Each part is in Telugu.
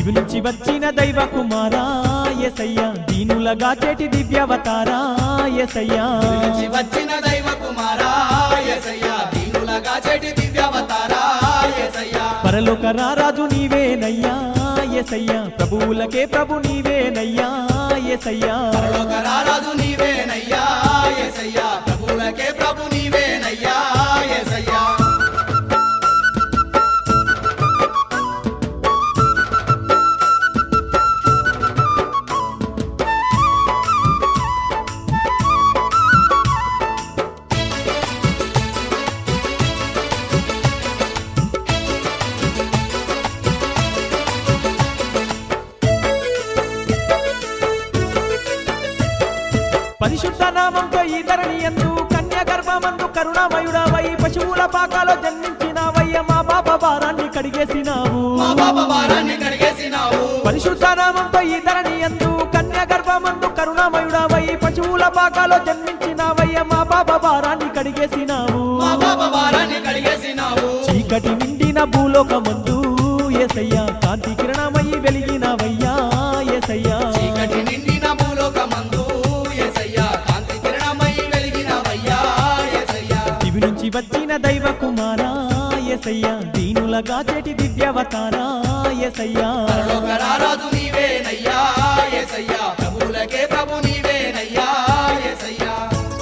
దివి నుంచి వచ్చిన దైవ కుమారా ఎసయ్యా దీనులగా చేటి దివ్యవతారా ఎసయ్యా నుంచి వచ్చిన దైవ కుమారా యేసయ్యా దీనులగా చెటి దివ్యావతారా యేసయ్యా పరలోక రారాజు నీవేనయ్యా ఎసయ్యా ప్రభువులకే ప్రభు నీవేనయ్యా ఎసయ్యా పరలోక రారాజు నీవేనయ్యా యేసయ్యా ప్రభువులకే ప్రభు నీవేనయ్యా యేసయ్యా పరిశుద్ధ నామంతో ఈ ధరణి ఎందు కన్య గర్భమందు కరుణామయుడవై పశువుల పాకాలో జన్మించినావయ్య మా పాప భారాన్ని కడిగేసినావు మా పాప భారాన్ని కడిగేసినావు పరిశుద్ధ నామంతో ఈ ధరణి ఎందు కన్య గర్భమందు కరుణామయుడవై పశువుల పాకాలో జన్మించినావయ్య మా పాప భారాన్ని కడిగేసినావు మా పాప భారాన్ని కడిగేసినావు చీకటి నిండిన భూలోకమందు ఎసయ్యా కాంతి కిరణమయ్యి వెలిగినవయ్యా ఎసయ్యా చీకటి నిండిన భూలోకమందు యేసయ్యా కాంతి కిరణమై వెలిగినవయ్యా యేసయ్యా దివి నుంచి వచ్చిన దైవ కుమారా ఎసయ్యా దీనులగా చేటి దివ్యవతారా ఎసయ్యా పరలోక రారాజు నీవేనయ్యా యేసయ్యా ప్రభువులకే ప్రభు నీవేనయ్యా యేసయ్యా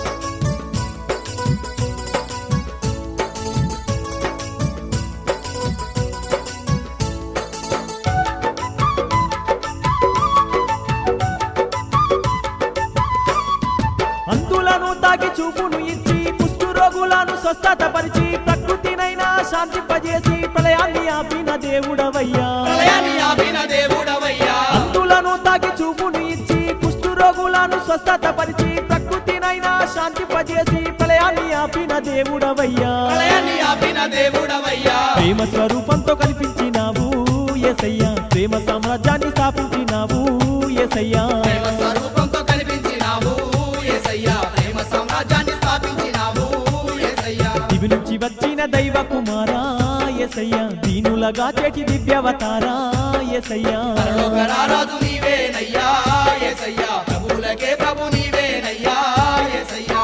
అంతులను తాకి చూపును ఇచ్చి కుష్టు రోగులను స్వస్థత పరిచి ప్రకృతినైనా శాంతింపజేసి ప్రళయాన్ని ఆపిన దేవుడవయ్యా ప్రళయాన్ని ఆపిన దేవుడవయ్యా అంతులను తాకి చూపును ఇచ్చి కుష్టు రోగులను స్వస్థత పరిచి ప్రకృతినైనా శాంతింపజేసి ప్రళయాన్ని ఆపిన దేవుడవయ్యా ప్రళయాన్ని ఆపిన దేవుడవయ్యా ప్రేమ స్వరూపంతో కనిపించినావు ఎసయ్యా ప్రేమ సామ్రాజ్యాన్ని స్థాపించినావు ఎసయ్యా ప్రేమ స్వరూపంతో కనిపించినావు యేసయ్యా ప్రేమ సామ్రాజ్యాన్ని స్థాపించినావు యేసయ్యా దివి నుంచి వచ్చిన దైవ కుమారా ఎసయ్యా దీనులగా చేటి దివ్యవతారా ఎసయ్యా పరలోక రారాజు నీవేనయ్యా యేసయ్యా ప్రభువులకే ప్రభు నీవేనయ్యా యేసయ్యా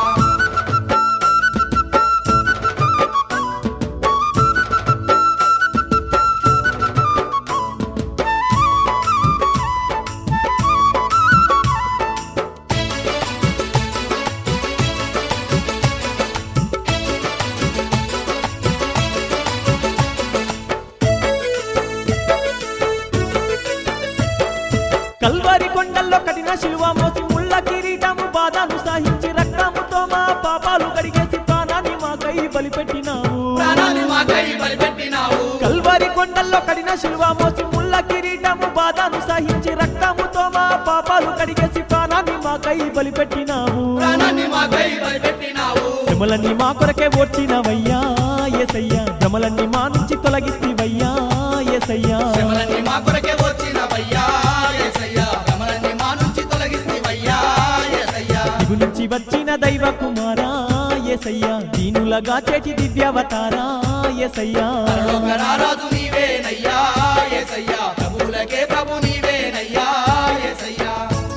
కల్వారి కొండల్లో కఠిన శిలువ మోసి ముళ్ళ కిరీటము బాధను సహించి రక్తముతో మా పాపాలు కడిగేసి ప్రాణాన్ని మాకై బలిపెట్టినావు ప్రాణాన్ని మాకై బలిపెట్టినావు కల్వారి కొండల్లో కడిన శిలువ మోసి ముళ్ళ కిరీటము బాధను సహించి రక్తముతో మా పాపాలు కడిగేసి ప్రాణాన్ని మాకై బలిపెట్టినావు ప్రాణాన్ని మాకై బలిపెట్టినావు శ్రమలన్నీ మా కొరకే ఓర్చినవయ్యా ఎసయ్యా భ్రమలన్నీ మా నుంచి తొలగిస్తీవయ్యా ఎసయ్యా శ్రమలన్నీ మా కొరకే వచ్చినవయ్యా యేసయ్యా భ్రమలన్నీ మా నుంచి తొలగిస్తేవయ్యా యేసయ్యా దిగు నుంచి వచ్చిన దైవ కుమారా ఎసయ్యా దీనులగా చేటి దివ్యవతారా ఎసయ్యా పరలోక రారాజు నీవేనయ్యా యేసయ్యా ప్రభువులకే ప్రభు నీవేనయ్యా యేసయ్యా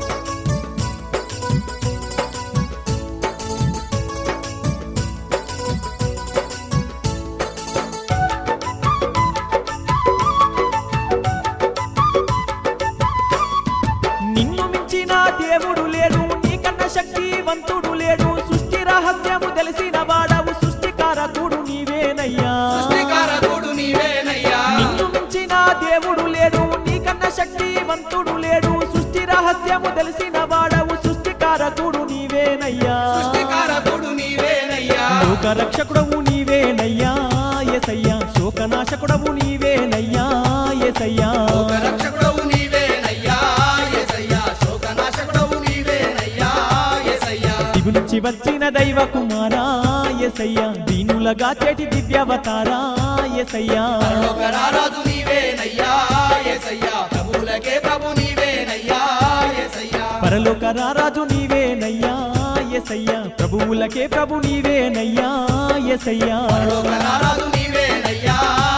నిన్ను మించిన దేవుడు లేడు నీకన్న శక్తివంతుడు లేడు సృష్టి రహస్యము తెలిసిన వాడవు సృష్టికారకుడు నీవేనయ్యా సృష్టికారకుడు నీవేనయ్యా నిన్ను మించిన దేవుడు లేడు నీకన్న శక్తివంతుడు లేడు సృష్టి రహస్యము తెలిసిన వాడవు సృష్టికారకుడు నీవేనయ్యా సృష్టికారకుడు నీవేనయ్యా లోక రక్షకుడవు నీవేనయ్యా ఎసయ్యా శోకనాశకుడవు నీవేనయ్యా ఎసయ్యా లోక రక్షకుడవు నీవేనయ్యా యేసయ్యా శోకనాశకుడవు నీవేనయ్యా యేసయ్యా దిగు నుంచి వచ్చిన దైవ కుమారా ఎసయ్యా దీనులగా చేటి దివ్యవతారా ఎసయ్యా పరలోక రారాజు నీవేనయ్యా యేసయ్యా ప్రభువులకే ప్రభు నీవేనయ్యా యేసయ్యా పరలోక రారాజు నీవేనయ్యా ఎసయ్యా ప్రభువులకే ప్రభు నీవేనయ్యా ఎసయ్యా పరలోక రారాజు నీవేనయ్యా